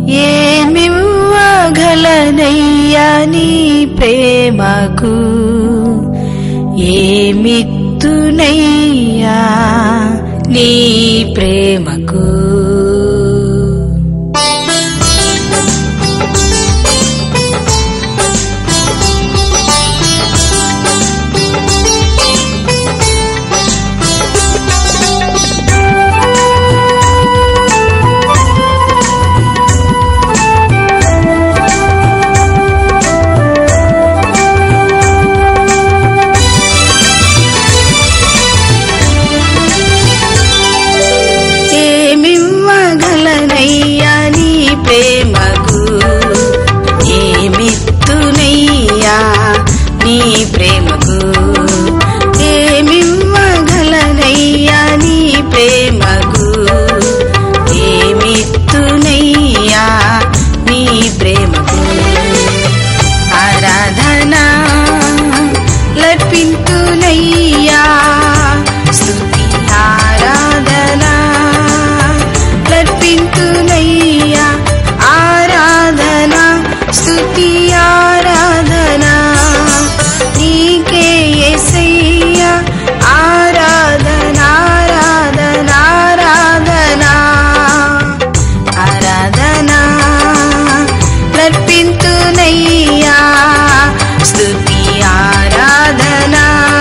ఏమివ్వగలనయ్యా నీ ప్రేమకు ఏమిత్తునయ్యా నీ ప్రేమకు ఏమివ్వగలనయ్యా నీ ప్రేమకు ఏమిత్తునయ్యా నీ ప్రేమకు ఏమివ్వగలనయ్యా నీ ప్రేమకు ఏమిత్తునయ్యా నీ ప్రేమకు ఆరాధన లర్పింతునయ్యా స్తుతి ఆరాధన లర్పింతునయ్యా ఆరాధన స్తుతి ఆరాధన నీకే యేసయ్యా ఆరాధన ఆరాధన ఆరాధన ఆరాధన లర్పింతునయ్యా స్తుతి ఆరాధన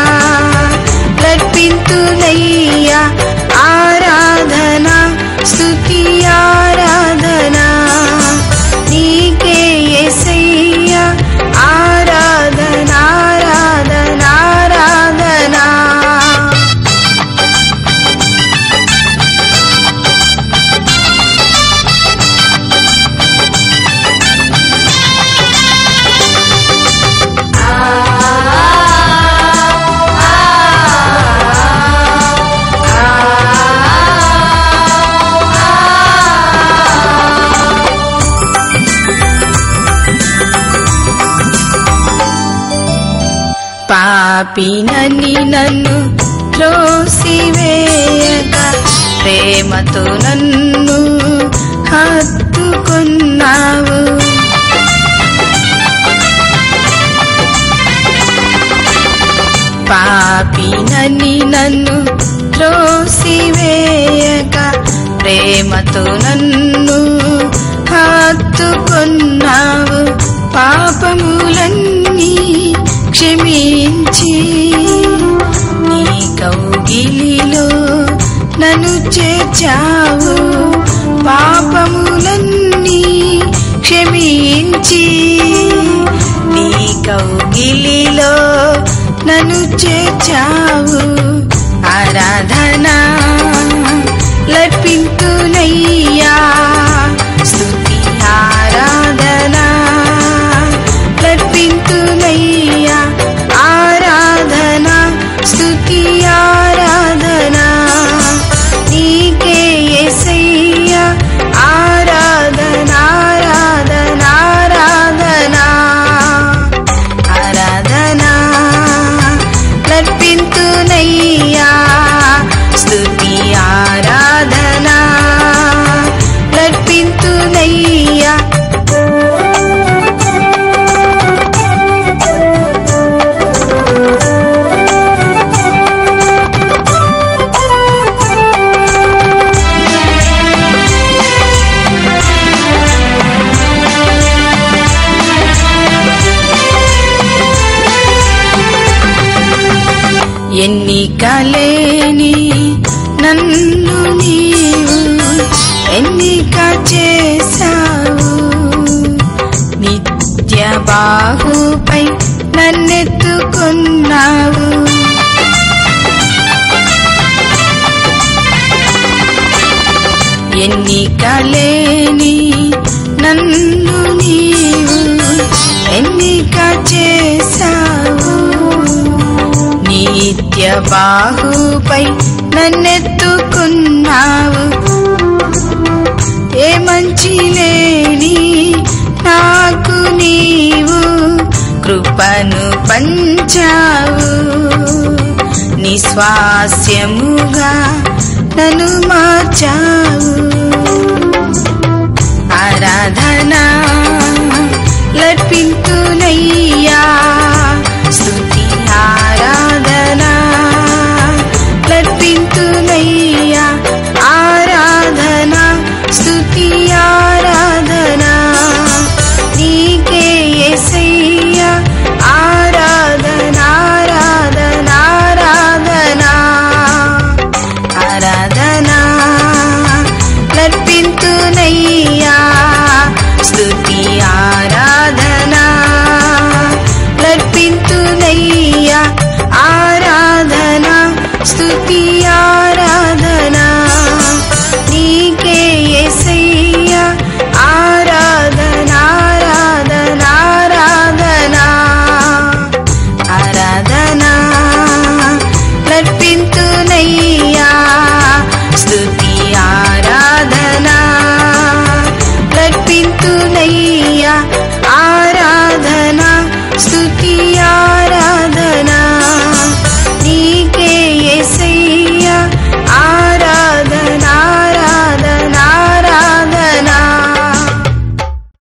లర్పింతునయ్యా ఆరాధన స్తుతి ఆరాధన నీకే యేసయ్యా ఆరాధన ఆరాధన ఆరాధన పాపినని నన్ను త్రోసివేయక ప్రేమతో నన్ను హత్తుకున్నావు పాపినని నన్ను త్రోసివేయక ప్రేమతో నన్ను హత్తుకున్నావు పాపములన్నీ క్షమించి నీ కౌగిలిలో నన్ను చేర్చావు పాపములన్నీ క్షమించి నీ కౌగిలిలో నన్ను చేర్చావు ఆరాధన లర్పింతునయ్యా స్తుతి ఆరాధన లర్పింతునయ్యా ఆరాధన స్తుతి ఆరాధన నీకే యేసయ్యా ఆరాధన ఆరాధన ఆరాధన ఆరాధన లర్పింతునయ్యా స్తుతి ఆరాధన లర్పింతునయ్యా ఎన్నికలేని నన్ను నీవు ఎన్నిక చేశావు నిత్య బాహుపై నన్నెత్తుకున్నావు ఎన్నికలేని నన్ను నీవు ఎన్నిక చేశావు నిత్య బాహుపై నన్నెత్తుకున్నావు ఏ మంచి లేని నాకు నీవు కృపను పంచావు నిస్వాస్యముగా నన్ను మార్చావు ఆరాధన స్తుతింతునయ్యా స్తుతి